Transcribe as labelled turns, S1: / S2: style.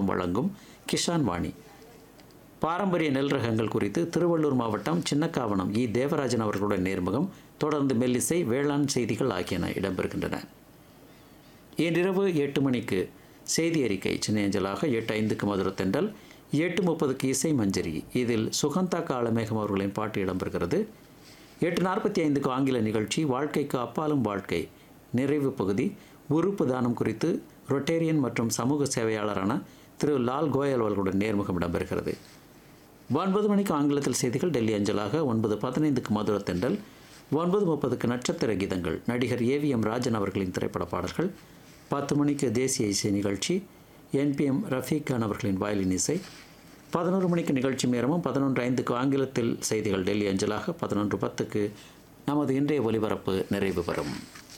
S1: வழங்கும் கிஷான் வாணி பாரம்பரிய நெல் ரகங்கள் குறித்து திருவள்ளூர் மாவட்டம் சின்னக்காவனம் இ தேவராஜன் அவர்களுடன் நேர்முகம் தொடர்ந்து மெல்லிசை வேளாண் செய்திகள் ஆகியன இடம்பெறுகின்றன இன்றிரவு எட்டு மணிக்கு செய்தி அறிக்கை சென்னை அஞ்சலாக எட்டு ஐந்துக்கு மதுரத்தெண்டல் எட்டு முப்பதுக்கு இசை மஞ்சரி இதில் சுகந்தா காலமேகம் அவர்களின் பாட்டு இடம்பெறுகிறது எட்டு நாற்பத்தி ஐந்துக்கு ஆங்கில நிகழ்ச்சி வாழ்க்கைக்கு அப்பாலும் வாழ்க்கை நிறைவு பகுதி உறுப்பு தானம் குறித்து ரொட்டேரியன் மற்றும் சமூக சேவையாளரான திரு லால் கோயல் அவர்களுடன் நேர்முகம் இடம்பெறுகிறது ஒன்பது மணிக்கு ஆங்கிலத்தில் செய்திகள் டெல்லி அஞ்சலாக ஒன்பது பதினைந்துக்கு மதுரத்தெண்டல் ஒன்பது முப்பதுக்கு நட்சத்திர கீதங்கள் நடிகர் ஏவிஎம் ராஜன் அவர்களின் திரைப்பட பாடல்கள் பத்து மணிக்கு தேசிய இசை நிகழ்ச்சி என்பிஎம் ரஃபீக் கான் அவர்களின் வயலின் இசை பதினோரு மணிக்கு நிகழ்ச்சி நேரமும் பதினொன்று ஐந்துக்கு ஆங்கிலத்தில் செய்திகள் டெல்லி அஞ்சலாக பதினொன்று பத்துக்கு நமது இன்றைய ஒலிபரப்பு நிறைவு பெறும்